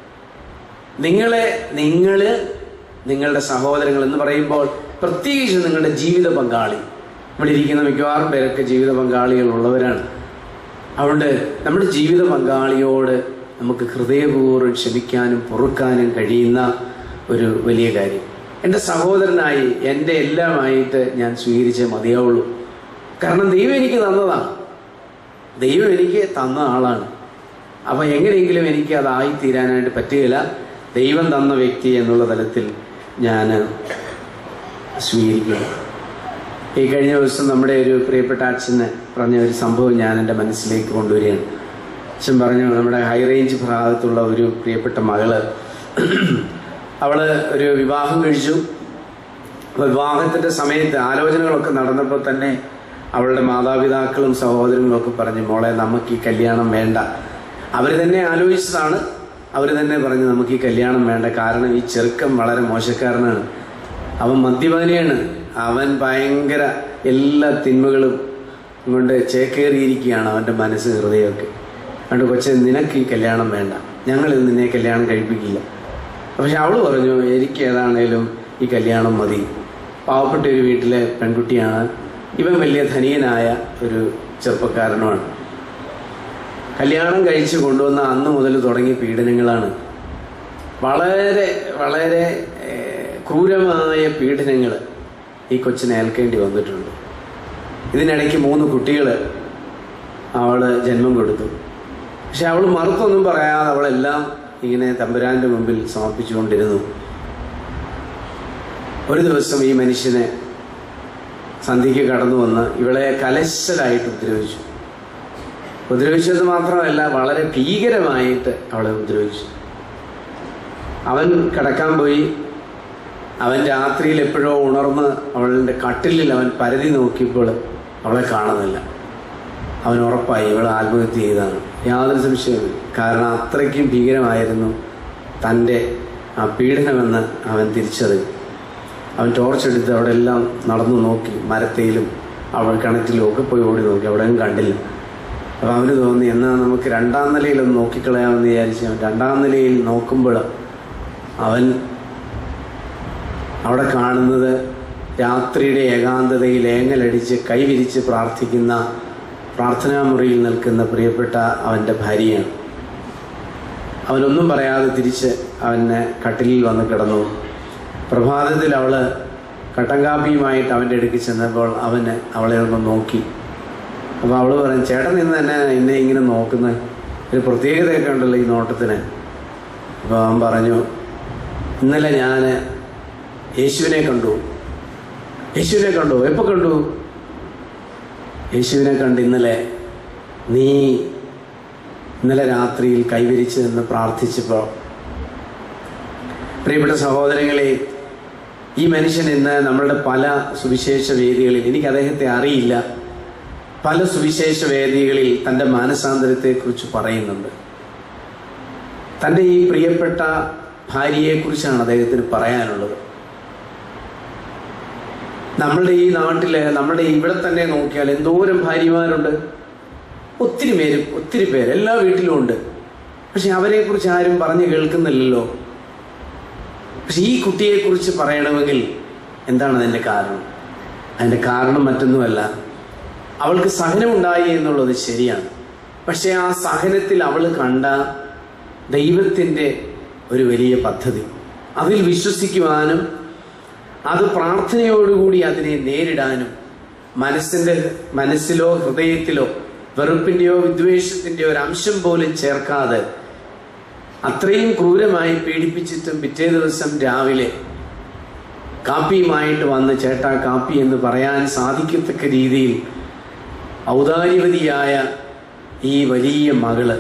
B: നിങ്ങളെ നിങ്ങള് നിങ്ങളുടെ സഹോദരങ്ങൾ എന്ന് പറയുമ്പോൾ പ്രത്യേകിച്ച് നിങ്ങളുടെ ജീവിത പങ്കാളി ഇവിടെ ഇരിക്കുന്ന മിക്കവാറും പേരൊക്കെ ജീവിത പങ്കാളികൾ ഉള്ളവരാണ് അതുകൊണ്ട് നമ്മുടെ ജീവിത പങ്കാളിയോട് നമുക്ക് ഹൃദയപൂർവ്വം ക്ഷമിക്കാനും പൊറുക്കാനും കഴിയുന്ന ഒരു വലിയ കാര്യം എൻ്റെ സഹോദരനായി എൻ്റെ എല്ലാമായിട്ട് ഞാൻ സ്വീകരിച്ചേ മതിയാവുള്ളൂ കാരണം ദൈവം എനിക്ക് തന്നതാണ് ദൈവം എനിക്ക് തന്ന ആളാണ് അപ്പം എങ്ങനെയെങ്കിലും എനിക്ക് അതായി തീരാനായിട്ട് പറ്റുകയില്ല ദൈവം തന്ന വ്യക്തി എന്നുള്ള തലത്തിൽ ഞാൻ സ്വീകരിക്കുന്നു ഈ കഴിഞ്ഞ ദിവസം നമ്മുടെ ഒരു പ്രിയപ്പെട്ട അച്ഛന് പറഞ്ഞ ഒരു സംഭവം ഞാൻ എൻ്റെ മനസ്സിലേക്ക് കൊണ്ടുവരികയാണ് അച്ഛൻ പറഞ്ഞു നമ്മുടെ ഹൈ റേഞ്ച് ഭാഗത്തുള്ള ഒരു പ്രിയപ്പെട്ട മകള് അവള് ഒരു വിവാഹം കഴിച്ചു അപ്പോൾ വിവാഹത്തിൻ്റെ സമയത്ത് ആലോചനകളൊക്കെ നടന്നപ്പോൾ തന്നെ അവളുടെ മാതാപിതാക്കളും സഹോദരങ്ങളും ഒക്കെ പറഞ്ഞു മോളെ നമുക്ക് ഈ കല്യാണം വേണ്ട അവർ തന്നെ ആലോചിച്ചതാണ് അവർ തന്നെ പറഞ്ഞു നമുക്ക് ഈ കല്യാണം വേണ്ട കാരണം ഈ ചെറുക്കം വളരെ മോശക്കാരനാണ് അവൻ മദ്യപാനിയാണ് അവൻ ഭയങ്കര എല്ലാ തിന്മകളും കൊണ്ട് ചേക്കേറിയിരിക്കുകയാണ് അവൻ്റെ മനസ്സ് ഹൃദയമൊക്കെ അതുകൊണ്ട് കൊച്ചെ നിനക്ക് ഈ കല്യാണം വേണ്ട ഞങ്ങളിത് നിന്നെ കല്യാണം കഴിപ്പിക്കില്ല പക്ഷെ അവൾ പറഞ്ഞു എനിക്ക് ഏതാണേലും ഈ കല്യാണം മതി പാവപ്പെട്ട ഒരു വീട്ടിലെ പെൺകുട്ടിയാണ് ഇവൻ വലിയ ധനികനായ ഒരു ചെറുപ്പക്കാരനുമാണ് കല്യാണം കഴിച്ച് കൊണ്ടുവന്ന അന്ന് മുതൽ തുടങ്ങിയ പീഡനങ്ങളാണ് വളരെ വളരെ ഏഹ്, ക്രൂരമായ പീഡനങ്ങൾ ഈ കൊച്ചിനെ ഏൽക്കേണ്ടി വന്നിട്ടുണ്ട് ഇതിനിടയ്ക്ക് മൂന്ന് കുട്ടികൾ അവള് ജന്മം കൊടുത്തു പക്ഷെ അവൾ മറുത്തൊന്നും പറയാതെ അവളെല്ലാം ഇങ്ങനെ തമ്പുരാന്റെ മുമ്പിൽ സമർപ്പിച്ചുകൊണ്ടിരുന്നു ഒരു ദിവസം ഈ മനുഷ്യനെ സന്ധ്യയ്ക്ക് കടന്നു വന്ന് ഇവളെ കലശലായിട്ട് ഉപദ്രവിച്ചു ഉപദ്രവിച്ചത് മാത്രമല്ല വളരെ ഭീകരമായിട്ട് അവളെ ഉപദ്രവിച്ചു അവൻ കിടക്കാൻ പോയി അവൻ രാത്രിയിൽ എപ്പോഴോ ഉണർന്ന് അവളുടെ കട്ടിലിൽ അവൻ പരതി നോക്കിയപ്പോൾ അവളെ കാണുന്നില്ല അവൻ ഉറപ്പായി ഇവൾ ആത്മഹത്യ ചെയ്തതാണ് യാതൊരു സംശയവും കാരണം അത്രയ്ക്കും ഭീകരമായിരുന്നു തൻ്റെ ആ പീഡനമെന്ന് അവൻ തിരിച്ചറിഞ്ഞു അവൻ ടോർച്ചെടുത്ത് അവിടെ എല്ലാം നടന്നു നോക്കി മരത്തയിലും അവൾ കിണറ്റിലും ഒക്കെ പോയി ഓടി നോക്കി അവിടെയും കണ്ടില്ല അപ്പം അവന് തോന്നി എന്നാൽ നമുക്ക് രണ്ടാം നിലയിലൊന്ന് നോക്കിക്കളയാമെന്ന് വിചാരിച്ച് അവൻ രണ്ടാം നിലയിൽ നോക്കുമ്പോൾ അവൻ അവിടെ കാണുന്നത് രാത്രിയുടെ ഏകാന്തതയിൽ ഏങ്ങലടിച്ച് കൈവിരിച്ച് പ്രാർത്ഥിക്കുന്ന പ്രാർത്ഥനാ മുറിയിൽ നിൽക്കുന്ന പ്രിയപ്പെട്ട അവൻ്റെ ഭാര്യയാണ് അവനൊന്നും പറയാതെ തിരിച്ച് അവനെ കട്ടിലിൽ വന്ന് കിടന്നു പ്രഭാതത്തിൽ അവൾ കട്ടൻ കാപ്പിയുമായിട്ട് അവൻ്റെ അടുക്ക് ചെന്നപ്പോൾ അവന് അവളെ ഒന്ന് നോക്കി അപ്പോൾ അവൾ പറയും ചേട്ടൻ ഇന്ന് തന്നെ എന്നെ ഇങ്ങനെ നോക്കുന്നത് ഒരു പ്രത്യേകതയൊക്കെ ഉണ്ടല്ലോ ഈ നോട്ടത്തിന് അപ്പോൾ അവൻ പറഞ്ഞു ഇന്നലെ ഞാൻ യേശുവിനെ കണ്ടു യേശുവിനെ കണ്ടു എപ്പോൾ കണ്ടു യേശുവിനെ കണ്ട് ഇന്നലെ നീ ഇന്നലെ രാത്രിയിൽ കൈവരിച്ച് നിന്ന് പ്രാർത്ഥിച്ചപ്പോൾ പ്രിയപ്പെട്ട സഹോദരങ്ങളെ ഈ മനുഷ്യൻ ഇന്ന് നമ്മളുടെ പല സുവിശേഷ വേദികളിൽ എനിക്ക് അദ്ദേഹത്തെ അറിയില്ല പല സുവിശേഷ വേദികളിൽ തൻ്റെ മാനസാന്തരത്തെക്കുറിച്ച് പറയുന്നുണ്ട് തൻ്റെ ഈ പ്രിയപ്പെട്ട ഭാര്യയെക്കുറിച്ചാണ് അദ്ദേഹത്തിന് പറയാനുള്ളത് നമ്മളുടെ ഈ നാട്ടില് നമ്മുടെ ഇവിടെ തന്നെ നോക്കിയാൽ എന്തോരം ഭാര്യമാരുണ്ട് ഒത്തിരി പേര് ഒത്തിരി പേര് എല്ലാ വീട്ടിലും ഉണ്ട് പക്ഷെ അവരെക്കുറിച്ച് ആരും പറഞ്ഞു കേൾക്കുന്നില്ലല്ലോ പക്ഷെ ഈ കുട്ടിയെക്കുറിച്ച് പറയണമെങ്കിൽ എന്താണ് അതിൻ്റെ കാരണം അതിൻ്റെ കാരണം മറ്റൊന്നുമല്ല അവൾക്ക് സഹനമുണ്ടായി എന്നുള്ളത് ശരിയാണ് പക്ഷെ ആ സഹനത്തിൽ അവൾ കണ്ട ദൈവത്തിൻ്റെ ഒരു വലിയ പദ്ധതി അതിൽ വിശ്വസിക്കുവാനും അത് പ്രാർത്ഥനയോടുകൂടി അതിനെ നേരിടാനും മനസ്സിൻ്റെ മനസ്സിലോ ഹൃദയത്തിലോ വെറുപ്പിൻ്റെയോ വിദ്വേഷത്തിൻ്റെയോ ഒരു അംശം പോലും ചേർക്കാതെ അത്രയും ക്രൂരമായി പീഡിപ്പിച്ചിട്ടും പിറ്റേ ദിവസം രാവിലെ കാപ്പിയുമായിട്ട് വന്ന് ചേട്ടാ കാപ്പി എന്ന് പറയാൻ സാധിക്കത്തക്ക രീതിയിൽ ഔദാര്യവതിയായ ഈ വലിയ മകള്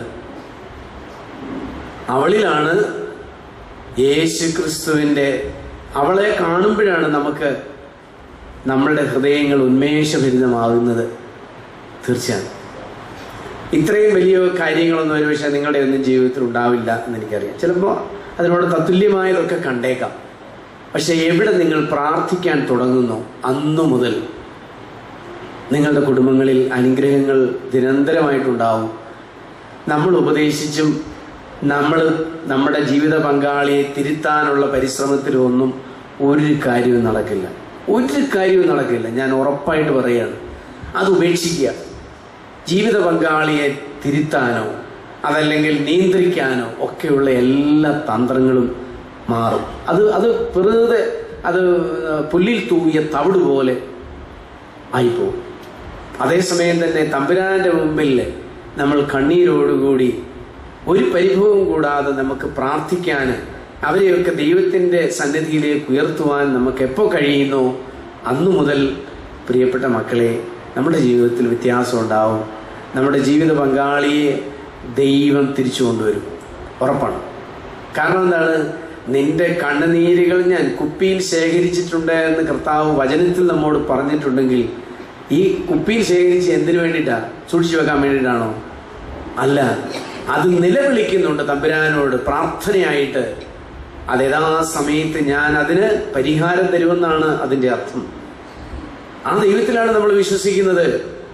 B: അവളിലാണ് യേശു ക്രിസ്തുവിൻ്റെ അവളെ കാണുമ്പോഴാണ് നമുക്ക് നമ്മളുടെ ഹൃദയങ്ങൾ ഉന്മേഷഭരിതമാകുന്നത് തീർച്ചയാണ് ഇത്രയും വലിയ കാര്യങ്ങളൊന്നും ഒരു പക്ഷേ നിങ്ങളുടെ ഒന്നും ജീവിതത്തിൽ ഉണ്ടാവില്ല എന്ന് എനിക്കറിയാം ചിലപ്പോൾ അതിനോട് തത്തുല്യമായതൊക്കെ കണ്ടേക്കാം പക്ഷെ എവിടെ നിങ്ങൾ പ്രാർത്ഥിക്കാൻ തുടങ്ങുന്നു അന്നു മുതൽ നിങ്ങളുടെ കുടുംബങ്ങളിൽ അനുഗ്രഹങ്ങൾ നിരന്തരമായിട്ടുണ്ടാവും നമ്മൾ ഉപദേശിച്ചും നമ്മൾ നമ്മുടെ ജീവിത പങ്കാളിയെ തിരുത്താനുള്ള പരിശ്രമത്തിലൊന്നും ഒരു കാര്യവും നടക്കില്ല ഒരു കാര്യവും നടക്കില്ല ഞാൻ ഉറപ്പായിട്ട് പറയുകയാണ് അത് ഉപേക്ഷിക്കുക ജീവിത പങ്കാളിയെ തിരുത്താനോ അതല്ലെങ്കിൽ നിയന്ത്രിക്കാനോ ഒക്കെയുള്ള എല്ലാ തന്ത്രങ്ങളും മാറും അത് അത് വെറുതെ അത് പുല്ലിൽ തൂവിയ തവിട് പോലെ ആയിപ്പോവും അതേസമയം തന്നെ തമ്പുരാന്റെ മുമ്പിൽ നമ്മൾ കണ്ണീരോടുകൂടി ഒരു പരിഭവവും കൂടാതെ നമുക്ക് പ്രാർത്ഥിക്കാൻ അവരെയൊക്കെ ദൈവത്തിൻ്റെ സന്നിധിയിലേക്ക് ഉയർത്തുവാൻ നമുക്ക് എപ്പോൾ കഴിയുന്നോ അന്നു മുതൽ പ്രിയപ്പെട്ട മക്കളെ നമ്മുടെ ജീവിതത്തിൽ വ്യത്യാസം ഉണ്ടാവും നമ്മുടെ ജീവിത പങ്കാളിയെ ദൈവം തിരിച്ചു കൊണ്ടുവരും ഉറപ്പാണ് കാരണം എന്താണ് നിന്റെ കണ്ണുനീരുകൾ ഞാൻ കുപ്പിയിൽ ശേഖരിച്ചിട്ടുണ്ട് എന്ന് കർത്താവ് വചനത്തിൽ നമ്മോട് പറഞ്ഞിട്ടുണ്ടെങ്കിൽ ഈ കുപ്പിയിൽ ശേഖരിച്ച് എന്തിനു വേണ്ടിയിട്ടാ സൂക്ഷിച്ചു വെക്കാൻ വേണ്ടിയിട്ടാണോ അല്ല അത് നിലവിളിക്കുന്നുണ്ട് തമ്പുരാനോട് പ്രാർത്ഥനയായിട്ട് അത് യഥാ സമയത്ത് ഞാൻ അതിന് പരിഹാരം തരുമെന്നാണ് അതിന്റെ അർത്ഥം ആ ദൈവത്തിലാണ് നമ്മൾ വിശ്വസിക്കുന്നത്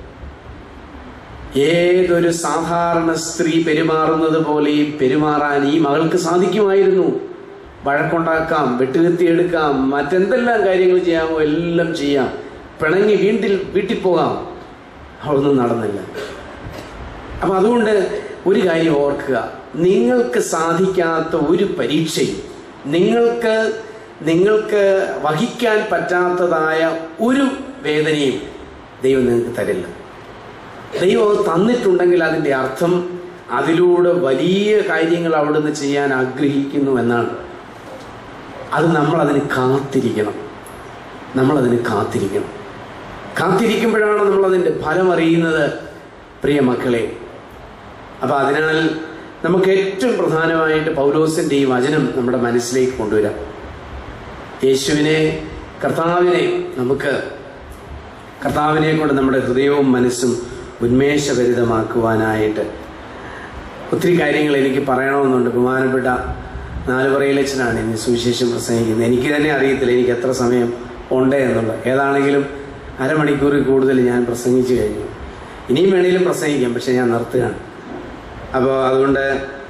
B: ഏതൊരു സാധാരണ സ്ത്രീ പെരുമാറുന്നത് പോലെയും പെരുമാറാൻ ഈ മകൾക്ക് സാധിക്കുമായിരുന്നു വഴക്കുണ്ടാക്കാം വെട്ടുകത്തിയെടുക്കാം മറ്റെന്തെല്ലാം കാര്യങ്ങൾ ചെയ്യാമോ എല്ലാം ചെയ്യാം പിണങ്ങി വീട്ടിൽ വീട്ടിൽ പോകാം അതൊന്നും നടന്നില്ല അപ്പൊ അതുകൊണ്ട് ഒരു കാര്യം ഓർക്കുക നിങ്ങൾക്ക് സാധിക്കാത്ത ഒരു പരീക്ഷയും നിങ്ങൾക്ക് നിങ്ങൾക്ക് വഹിക്കാൻ പറ്റാത്തതായ ഒരു വേദനയും ദൈവം നിങ്ങൾക്ക് തരില്ല ദൈവം അത് തന്നിട്ടുണ്ടെങ്കിൽ അതിൻ്റെ അർത്ഥം അതിലൂടെ വലിയ കാര്യങ്ങൾ അവിടുന്ന് ചെയ്യാൻ ആഗ്രഹിക്കുന്നു എന്നാണ് അത് നമ്മൾ അതിന് കാത്തിരിക്കണം നമ്മളതിന് കാത്തിരിക്കണം കാത്തിരിക്കുമ്പോഴാണ് നമ്മൾ അതിൻ്റെ ഫലം അറിയുന്നത് പ്രിയ മക്കളെ അപ്പൊ അതിനാൽ നമുക്ക് ഏറ്റവും പ്രധാനമായിട്ട് പൗലോസിന്റെ ഈ വചനം നമ്മുടെ മനസ്സിലേക്ക് കൊണ്ടുവരാം യേശുവിനെ കർത്താവിനെ നമുക്ക് കർത്താവിനെ കൊണ്ട് നമ്മുടെ ഹൃദയവും മനസ്സും ഉന്മേഷഭരിതമാക്കുവാനായിട്ട് ഒത്തിരി കാര്യങ്ങൾ എനിക്ക് പറയണമെന്നുണ്ട് ബഹുമാനപ്പെട്ട നാലുപറയിലച്ഛനാണ് ഇനി സുവിശേഷം പ്രസംഗിക്കുന്നത് എനിക്ക് തന്നെ അറിയത്തില്ല എനിക്ക് എത്ര സമയം ഉണ്ട് എന്നുള്ളത് ഏതാണെങ്കിലും അരമണിക്കൂറിൽ കൂടുതൽ ഞാൻ പ്രസംഗിച്ചു കഴിഞ്ഞു ഇനിയും വേണേലും പ്രസംഗിക്കാം പക്ഷെ ഞാൻ നിർത്തുകയാണ് അപ്പോൾ അതുകൊണ്ട്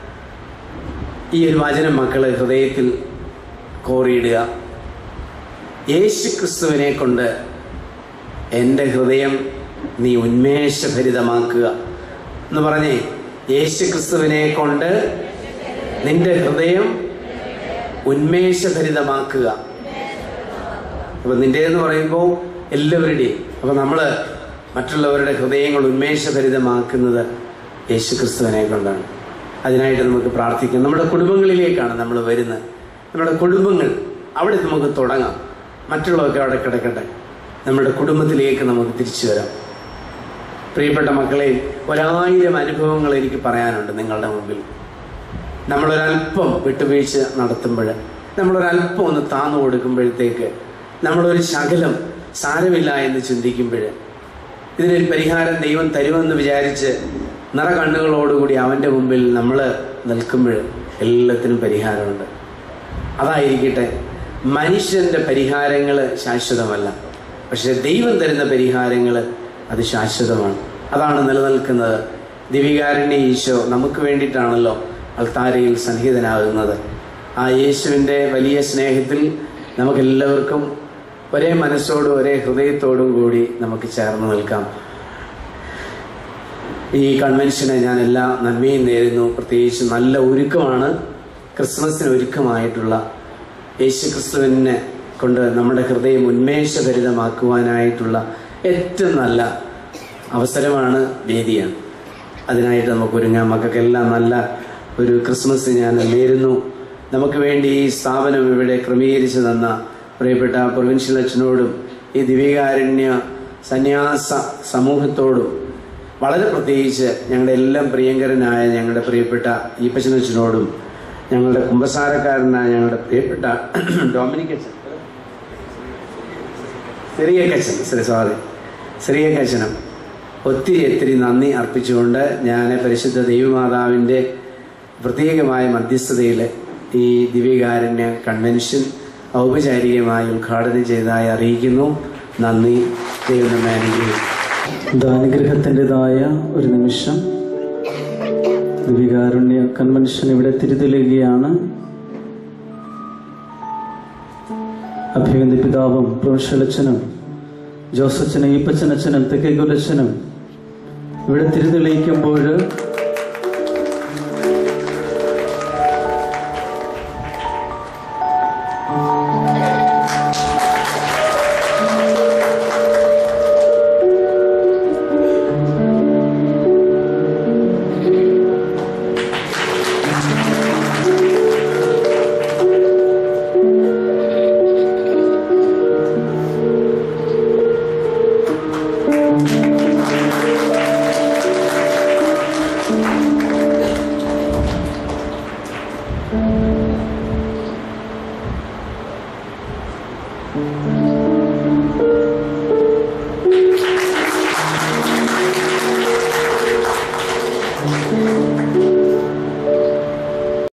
B: ഈ ഒരു വചനം മക്കൾ ഹൃദയത്തിൽ കോറിയിടുക യേശു ക്രിസ്തുവിനെ കൊണ്ട് എൻ്റെ ഹൃദയം നീ ഉന്മേഷഭരിതമാക്കുക എന്ന് പറഞ്ഞേ യേശു ക്രിസ്തുവിനെ കൊണ്ട് നിന്റെ ഹൃദയം ഉന്മേഷഭരിതമാക്കുക അപ്പൊ നിന്റെ എന്ന് പറയുമ്പോൾ എല്ലാവരുടെയും അപ്പൊ നമ്മള് മറ്റുള്ളവരുടെ ഹൃദയങ്ങൾ ഉന്മേഷഭരിതമാക്കുന്നത് യേശു ക്രിസ്തുവിനെ കൊണ്ടാണ് അതിനായിട്ട് നമുക്ക് പ്രാർത്ഥിക്കാം നമ്മുടെ കുടുംബങ്ങളിലേക്കാണ് നമ്മൾ വരുന്നത് നമ്മുടെ കുടുംബങ്ങൾ അവിടെ നമുക്ക് തുടങ്ങാം മറ്റുള്ളവർക്ക് അവിടെ കിടക്കട്ടെ നമ്മുടെ കുടുംബത്തിലേക്ക് നമുക്ക് തിരിച്ചു വരാം പ്രിയപ്പെട്ട മക്കളെ ഒരായിരം അനുഭവങ്ങൾ എനിക്ക് പറയാനുണ്ട് നിങ്ങളുടെ മുമ്പിൽ നമ്മളൊരല്പം വിട്ടുവീഴ്ച നടത്തുമ്പോൾ നമ്മളൊരല്പം ഒന്ന് താന്നു കൊടുക്കുമ്പോഴത്തേക്ക് നമ്മളൊരു ശകലം സാരമില്ല എന്ന് ചിന്തിക്കുമ്പോൾ ഇതിനൊരു പരിഹാരം ദൈവം തരുമെന്ന് വിചാരിച്ച് നിറകണ്ണുകളോടുകൂടി അവൻ്റെ മുമ്പിൽ നമ്മൾ നിൽക്കുമ്പോൾ എല്ലാത്തിനും പരിഹാരമുണ്ട് അതായിരിക്കട്ടെ മനുഷ്യന്റെ പരിഹാരങ്ങൾ ശാശ്വതമല്ല പക്ഷെ ദൈവം തരുന്ന പരിഹാരങ്ങൾ അത് ശാശ്വതമാണ് അതാണ് നിലനിൽക്കുന്നത് ദിവികാരുണ്യ ഈശോ നമുക്ക് വേണ്ടിയിട്ടാണല്ലോ അൾത്താരയിൽ സന്നിഹിതനാകുന്നത് ആ യേശുവിൻ്റെ വലിയ സ്നേഹത്തിൽ നമുക്കെല്ലാവർക്കും ഒരേ മനസ്സോടും ഒരേ ഹൃദയത്തോടും കൂടി നമുക്ക് ചേർന്ന് നിൽക്കാം ഈ കൺവെൻഷന് ഞാൻ എല്ലാ നന്മയും നേരുന്നു പ്രത്യേകിച്ച് നല്ല ഒരുക്കമാണ് ക്രിസ്മസിന് ഒരുക്കമായിട്ടുള്ള യേശു ക്രിസ്തുവിനെ കൊണ്ട് നമ്മുടെ ഹൃദയം ഉന്മേഷഭരിതമാക്കുവാനായിട്ടുള്ള ഏറ്റവും നല്ല അവസരമാണ് വേദിയാണ് അതിനായിട്ട് നമുക്ക് ഒരുങ്ങാം മക്കൾക്കെല്ലാം നല്ല ഒരു ക്രിസ്മസ് ഞാൻ നേരുന്നു നമുക്ക് വേണ്ടി ഈ സ്ഥാപനം ഇവിടെ ക്രമീകരിച്ചു തന്ന പ്രിയപ്പെട്ട പ്രൊവിൻഷ്യൽ അച്ഛനോടും ഈ ദിവികാരുണ്യ സന്യാസ സമൂഹത്തോടും വളരെ പ്രത്യേകിച്ച് ഞങ്ങളുടെ എല്ലാം പ്രിയങ്കരനായ ഞങ്ങളുടെ പ്രിയപ്പെട്ട ഈപ്പച്ചനച്ചനോടും ഞങ്ങളുടെ കുമ്പസാരക്കാരനായ ഞങ്ങളുടെ പ്രിയപ്പെട്ട ഡൊമിനിക് അച്ഛൻ സിറിയക്കച്ചൻ സോറി സോറി സിറിയക്കച്ചനും ഒത്തിരി ഒത്തിരി നന്ദി അർപ്പിച്ചുകൊണ്ട് ഞാൻ പരിശുദ്ധ ദൈവമാതാവിൻ്റെ പ്രത്യേകമായ മധ്യസ്ഥതയിൽ ഈ ദിവ്യകാരുണ്യ കൺവെൻഷൻ ഔപചാരികമായി ഉദ്ഘാടനം ചെയ്തതായി അറിയിക്കുന്നു നന്ദി ദൈവം നമ്മെ അനുഗ്രഹിക്കും
A: ഇത് അനുഗ്രഹത്തിൻ്റെതായ ഒരു നിമിഷം ദിവികാരുണ്യ കൺവെൻഷൻ ഇവിടെ തിരിതെളിയുകയാണ് അഭിവന്തി പിതാവും പ്രൊഫഷലച്ചനും ജോസച്ചനും ഈപ്പച്ചനച്ഛനും തെക്കേക്കുലച്ചനും ഇവിടെ തിരിതെളിയിക്കുമ്പോൾ